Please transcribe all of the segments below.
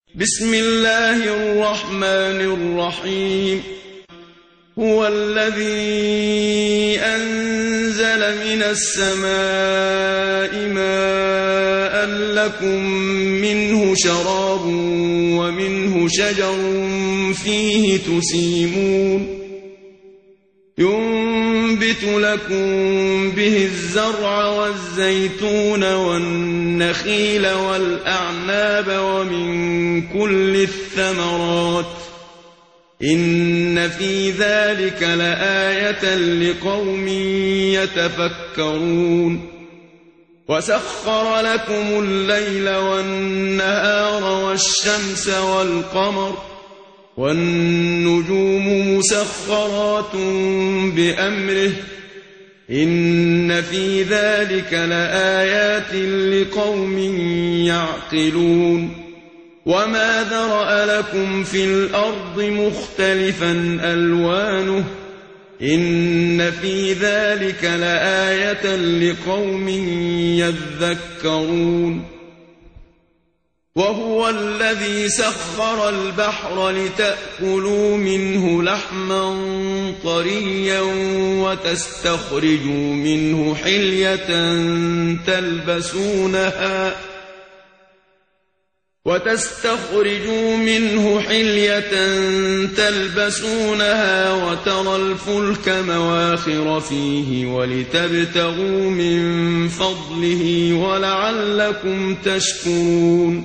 بسم الله الرحمن الرحيم هو الذي أنزل من السماء ماء لكم منه شراب ومنه شجر فيه تسيمون ينبت لكم به الزرع والزيتون والنخيل والأعناب ومن كل الثمرات إن في ذلك لآية لقوم يتفكرون وسخر لكم الليل والنهار والشمس والقمر والنجوم مسخرات بأمره إن في ذلك لآيات لقوم يعقلون وما ذرأ لكم في الأرض مختلفا ألوانه إن في ذلك لآية لقوم يذكرون وهو الذي سخر البحر لتأكلوا منه لحما طريا وتستخرجوا منه حلية تلبسونها وتستخرجوا منه حلية تلبسونها وترى الفلك مواخر فيه ولتبتغوا من فضله ولعلكم تشكرون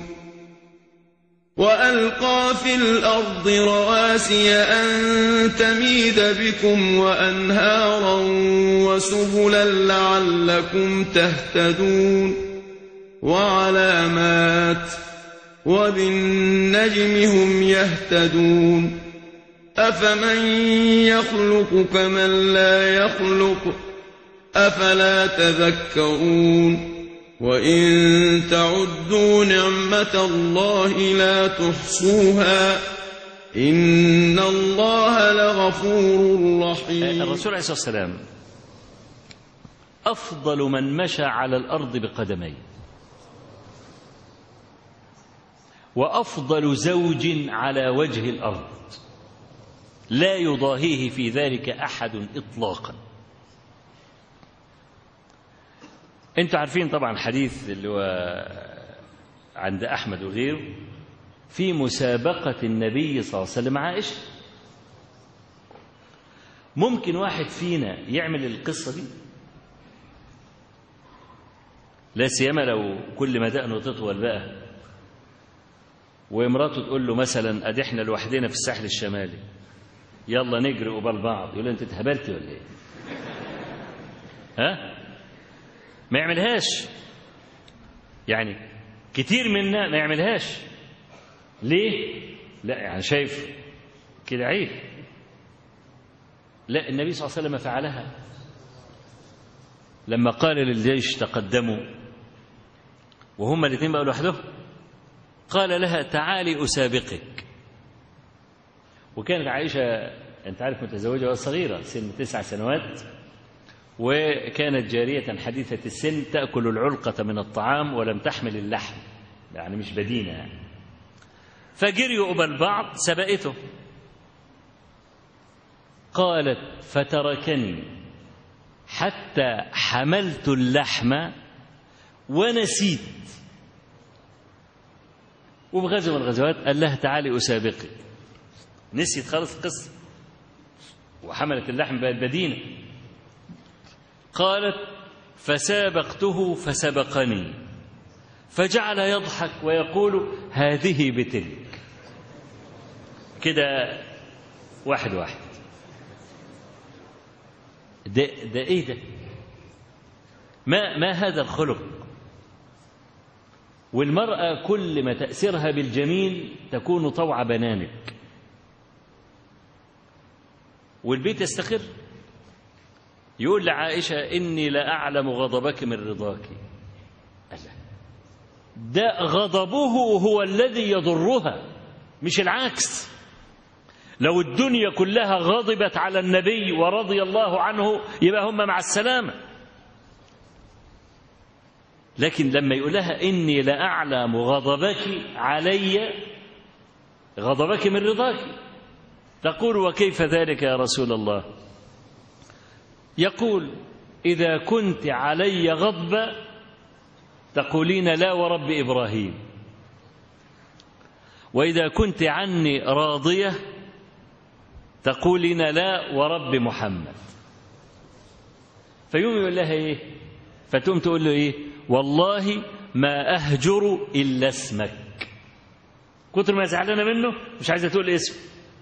وألقى في الأرض رواسي أن تميد بكم وأنهارا وسبلا لعلكم تهتدون وعلامات وبالنجم هم يهتدون أفمن يخلق كمن لا يخلق أفلا تذكرون وإن تعدوا نعمة الله لا تحصوها إن الله لغفور رحيم الرسول عليه الصلاة والسلام أفضل من مشى على الأرض بقدميه وأفضل زوج على وجه الأرض لا يضاهيه في ذلك أحد إطلاقا أنتوا عارفين طبعا حديث اللي هو عند أحمد وغيره في مسابقة النبي صلى الله عليه وسلم عائشة ممكن واحد فينا يعمل القصة دي لا سيما لو كل ما دقنه تطول بقى ومراته تقول له مثلا ادي احنا لوحدنا في الساحل الشمالي يلا نجري قبال بعض يقول له انت اتهبلت ولا ايه ها ما يعملهاش يعني كتير منا ما يعملهاش ليه لا يعني شايف كده عيب لا النبي صلى الله عليه وسلم فعلها لما قال للجيش تقدموا وهما الاثنين بقوا لوحدهم قال لها تعالي أسابقك وكانت عائشة أنت عارف متزوجة صغيرة سن تسع سنوات وكانت جارية حديثة السن تأكل العلقة من الطعام ولم تحمل اللحم يعني مش بدينة يعني. فجريوا قبل بعض سبقته قالت فتركني حتى حملت اللحم ونسيت وبغزوة من الغزوات قال لها تعالي أسابقك نسيت خالص القصة وحملت اللحم بقت بدينة قالت فسابقته فسبقني فجعل يضحك ويقول هذه بتلك كده واحد واحد ده, ده ايه ده ما ما هذا الخلق والمرأة كل ما تأثيرها بالجميل تكون طوع بنانك والبيت يستقر يقول لعائشة إني لأعلم غضبك من رضاك ألا ده غضبه هو الذي يضرها مش العكس لو الدنيا كلها غضبت على النبي ورضي الله عنه يبقى هم مع السلامه لكن لما يقول لها إني لأعلم غضبك علي غضبك من رضاك تقول وكيف ذلك يا رسول الله يقول إذا كنت علي غضبا تقولين لا ورب إبراهيم وإذا كنت عني راضية تقولين لا ورب محمد فيوم يقول لها إيه فتقوم تقول له إيه والله ما أهجر إلا اسمك كتر ما زعلانة منه مش عايزة تقول اسمه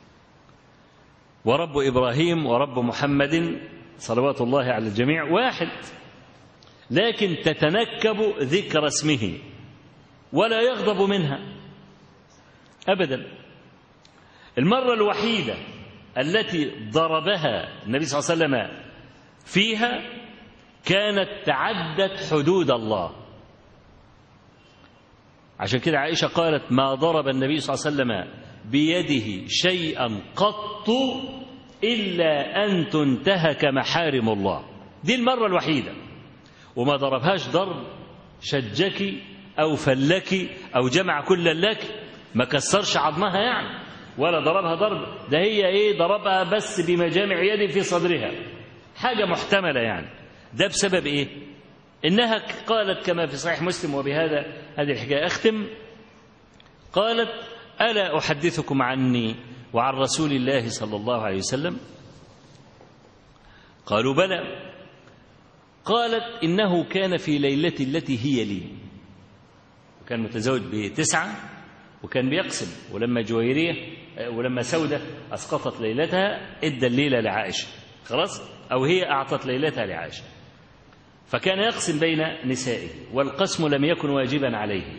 ورب إبراهيم ورب محمد صلوات الله على الجميع واحد لكن تتنكب ذكر اسمه ولا يغضب منها أبدا المرة الوحيدة التي ضربها النبي صلى الله عليه وسلم فيها كانت تعدت حدود الله عشان كده عائشة قالت ما ضرب النبي صلى الله عليه وسلم بيده شيئا قط إلا أن تنتهك محارم الله دي المرة الوحيدة وما ضربهاش ضرب شجك أو فلك أو جمع كل لك ما كسرش عظمها يعني ولا ضربها ضرب ده هي ايه ضربها بس بمجامع يده في صدرها حاجة محتملة يعني ده بسبب ايه انها قالت كما في صحيح مسلم وبهذا هذه الحكاية اختم قالت ألا أحدثكم عني وعن رسول الله صلى الله عليه وسلم قالوا بلى قالت إنه كان في ليلة التي هي لي وكان متزوج بتسعة وكان بيقسم ولما جويرية ولما سودة أسقطت ليلتها إدى الليلة لعائشة خلاص أو هي أعطت ليلتها لعائشة فكان يقسم بين نسائه والقسم لم يكن واجبا عليه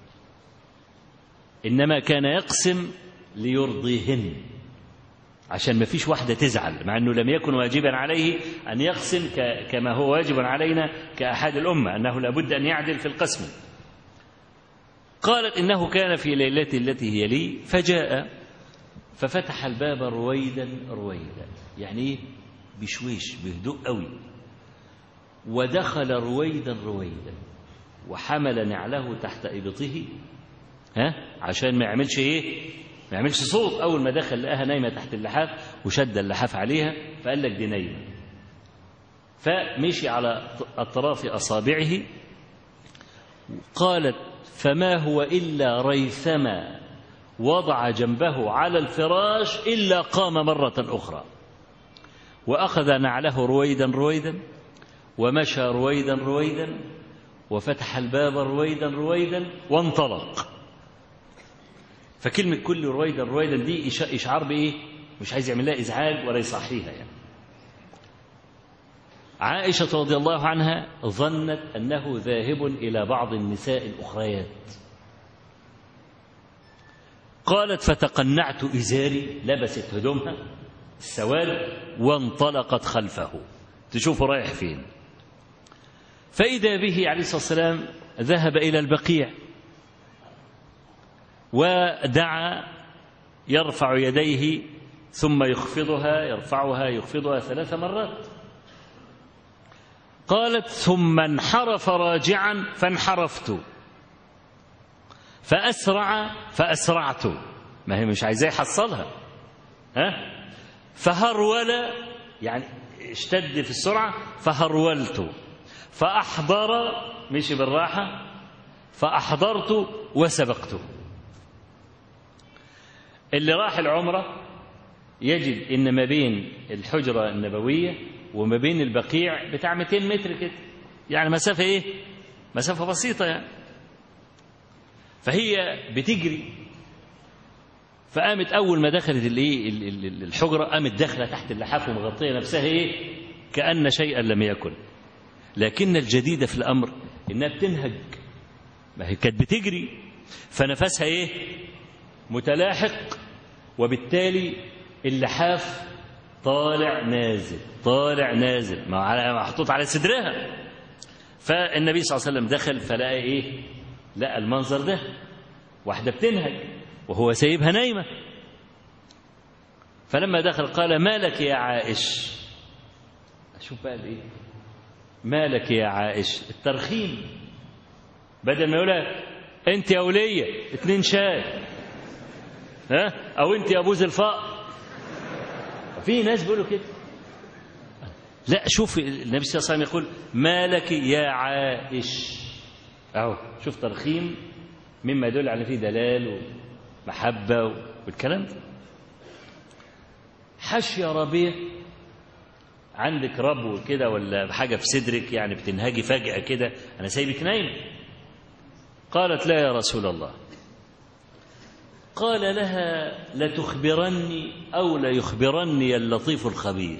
إنما كان يقسم ليرضيهن عشان ما فيش واحدة تزعل مع أنه لم يكن واجبا عليه أن يقسم كما هو واجب علينا كأحد الأمة أنه لابد أن يعدل في القسم قالت إنه كان في ليلة التي هي لي فجاء ففتح الباب رويدا رويدا يعني ايه بشويش بهدوء قوي ودخل رويدا رويدا وحمل نعله تحت إبطه ها عشان ما يعملش ايه ما يعملش صوت اول ما دخل لقاها نايمه تحت اللحاف وشد اللحاف عليها فقال لك دي نايمه فمشي على اطراف اصابعه قالت فما هو الا ريثما وضع جنبه على الفراش الا قام مره اخرى واخذ نعله رويدا رويدا ومشى رويدا رويدا وفتح الباب رويدا رويدا وانطلق فكلمة كل رويدا رويدا دي إشعار بإيه؟ مش عايز يعمل لها إزعاج ولا يصحيها يعني. عائشة رضي الله عنها ظنت أنه ذاهب إلى بعض النساء الأخريات قالت فتقنعت إزاري لبست هدومها السواد وانطلقت خلفه تشوف رايح فين فإذا به عليه الصلاة والسلام ذهب إلى البقيع ودعا يرفع يديه ثم يخفضها يرفعها يخفضها ثلاث مرات قالت ثم انحرف راجعا فانحرفت فأسرع فأسرعت ما هي مش عايزاه يحصلها ها فهرول يعني اشتد في السرعة فهرولت فأحضر مشي بالراحة فأحضرت وسبقته اللي راح العمرة يجد إن ما بين الحجرة النبوية وما بين البقيع بتاع 200 متر كده يعني مسافة إيه؟ مسافة بسيطة يعني فهي بتجري فقامت أول ما دخلت الإيه الحجرة قامت داخلة تحت اللحاف ومغطية نفسها إيه؟ كأن شيئا لم يكن لكن الجديد في الأمر إنها بتنهج ما هي كانت بتجري فنفسها إيه؟ متلاحق وبالتالي اللحاف طالع نازل طالع نازل محطوط على صدرها فالنبي صلى الله عليه وسلم دخل فلقى ايه لقى المنظر ده واحدة بتنهج وهو سايبها نايمة فلما دخل قال ما لك يا عائش شوف بقى الايه ما لك يا عائش الترخيم بدل ما يقولها انت يا وليه اتنين شاي ها او انت يا بوز الفقر في ناس بيقولوا كده لا شوف النبي صلى الله عليه وسلم يقول ما لك يا عائش اهو شوف ترخيم مما يدل على فيه دلال ومحبه والكلام ده حش يا ربيع عندك ربو كده ولا حاجه في صدرك يعني بتنهجي فجاه كده انا سايبك نايم قالت لا يا رسول الله قال لها لتخبرني او ليخبرني اللطيف الخبير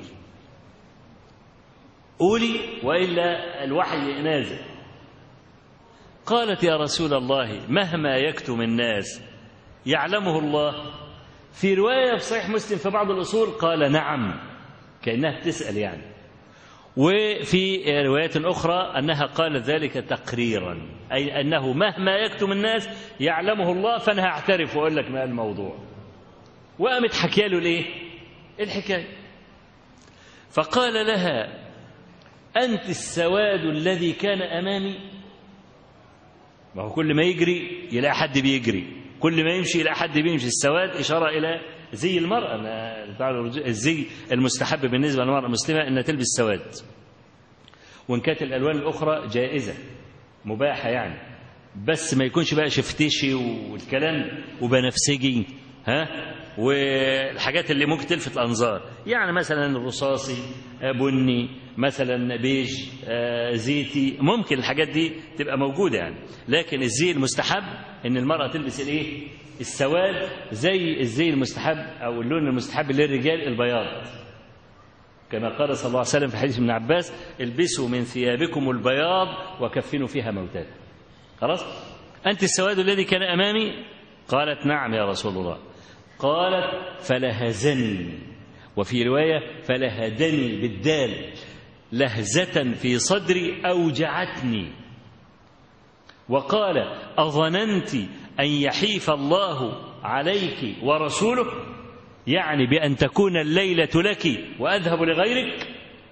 قولي والا الوحي نازل قالت يا رسول الله مهما يكتم الناس يعلمه الله في روايه في صحيح مسلم في بعض الاصول قال نعم كانها بتسال يعني وفي روايات اخرى انها قالت ذلك تقريرا اي انه مهما يكتم الناس يعلمه الله فانا هعترف واقول لك ما الموضوع وقامت حكي له الايه الحكايه فقال لها أنت السواد الذي كان أمامي ما هو كل ما يجري يلاقي حد بيجري كل ما يمشي يلاقي حد بيمشي السواد إشارة إلى زي المرأة الزي المستحب بالنسبة للمرأة المسلمة أنها تلبس سواد وإن كانت الألوان الأخرى جائزة مباحة يعني بس ما يكونش بقى شفتشي والكلام وبنفسجي ها والحاجات اللي ممكن تلفت الانظار يعني مثلا الرصاصي بني مثلا بيج زيتي ممكن الحاجات دي تبقى موجوده يعني لكن الزي المستحب ان المراه تلبس الايه السواد زي الزي المستحب او اللون المستحب للرجال البياض كما قال صلى الله عليه وسلم في حديث ابن عباس البسوا من ثيابكم البياض وكفنوا فيها موتاكم خلاص انت السواد الذي كان امامي قالت نعم يا رسول الله قالت فلهزني وفي رواية فلهدني بالدال لهزة في صدري أوجعتني وقال أظننت أن يحيف الله عليك ورسوله يعني بأن تكون الليلة لك وأذهب لغيرك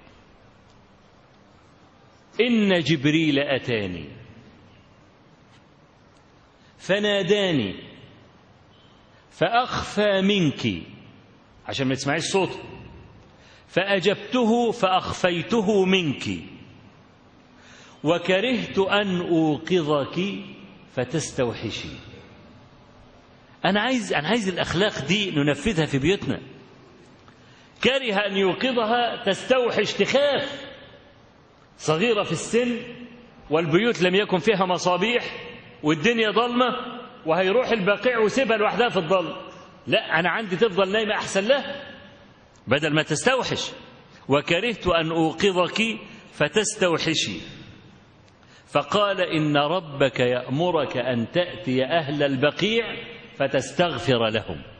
إن جبريل أتاني فناداني فأخفى منك عشان ما تسمعيش صوته فأجبته فأخفيته منك وكرهت أن أوقظك فتستوحشي أنا عايز أنا عايز الأخلاق دي ننفذها في بيوتنا كره أن يوقظها تستوحش تخاف صغيرة في السن والبيوت لم يكن فيها مصابيح والدنيا ضلمة وهيروح البقيع وسيبها لوحدها في الظل لا أنا عندي تفضل نايمة أحسن لها بدل ما تستوحش وكرهت أن أوقظك فتستوحشي فقال إن ربك يأمرك أن تأتي أهل البقيع فتستغفر لهم